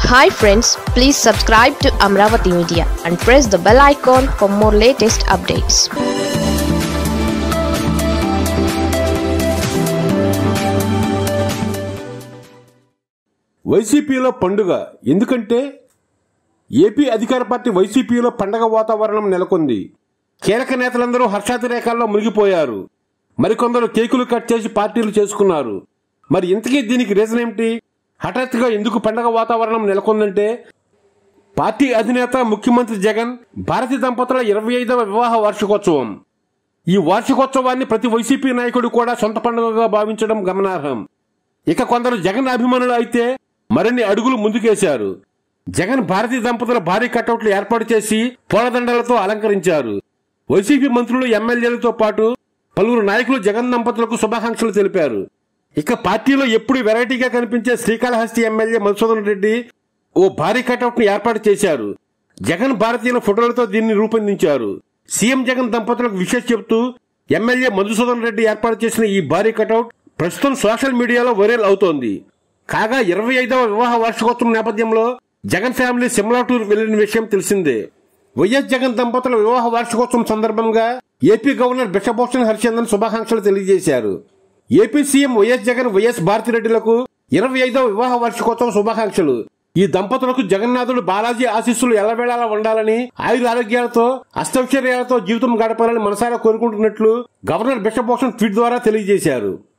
hi friends please subscribe to Amaravati media and press the bell icon for more latest updates వైసీపీలో పండుగ ఎందుకంటే AP అధికార party వైసీపీలో పండగ వాతావరణం నెలకొంది కీలక నేతలందరూ హర్షాతిరేకాల్లో మునిగిపోయారు మరికొందరు కేకులు కట్ చేసి పార్టీలు చేసుకున్నారు మరి ఇంతకీ దీనికి రీజన్ ఏమిటి హఠాత్తుగా ఎందుకు పండగ వాతావరణం నెలకొందంటే పార్టీ అధినేత ముఖ్యమంత్రి జగన్ భారతీ దంపతుల ఇరవై ఐదవ వివాహ వార్షికోత్సవం ఈ వార్షికోత్సవాన్ని ప్రతి వైసీపీ నాయకుడు కూడా సొంత పండుగగా భావించడం గమనార్హం ఇక కొందరు జగన్ అభిమానులు అయితే మరిన్ని అడుగులు ముందుకేశారు జగన్ భారతీ దంపతుల భారీ కటౌట్లు ఏర్పాటు చేసి పూలదండలతో అలంకరించారు వైసీపీ మంత్రులు ఎమ్మెల్యేలతో పాటు పలువురు నాయకులు జగన్ దంపతులకు శుభాకాంక్షలు తెలిపారు ఇక పార్టీలో ఎప్పుడు వెరైటీగా కనిపించే శ్రీకాళహస్తి ఎమ్మెల్యే మధుసూదన్ రెడ్డి ఓ భారీ కటౌట్ ను ఏర్పాటు చేశారు జగన్ భారతీయుల ఫోటోలతో దీన్ని రూపొందించారు సీఎం జగన్ దంపతులకు విషయం చెబుతూ ఎమ్మెల్యే మధుసూదన్ రెడ్డి ఏర్పాటు చేసిన ఈ భారీ కటౌట్ ప్రస్తుతం సోషల్ మీడియాలో వైరల్ అవుతోంది కాగా ఇరవై ఐదవ వివాహ వార్షికోత్సవం నేపథ్యంలో జగన్ ఫ్యామిలీ సిమ్లా టూర్ వెళ్లిన విషయం తెలిసిందే వైఎస్ జగన్ దంపతుల వివాహ వార్షికోత్సవం సందర్భంగా ఏపీ గవర్నర్ బిషభూషణ్ హరిచందన్ శుభాకాంక్షలు తెలియజేశారు AP CM YS Jagan YS భారతిరెడ్డిలకు ఇరవై ఐదవ వివాహ వార్షికోత్సవం శుభాకాంక్షలు ఈ దంపతులకు జగన్నాథుడు బాలాజీ ఆశీస్సులు ఎల్లవేళలా ఉండాలని ఆయుర ఆరోగ్యాలతో అష్టైశ్వర్యాలతో జీవితం గడపాలని మనసారా కోరుకుంటున్నట్లు గవర్నర్ బిషభూషణ్ ట్వీట్ ద్వారా తెలియజేశారు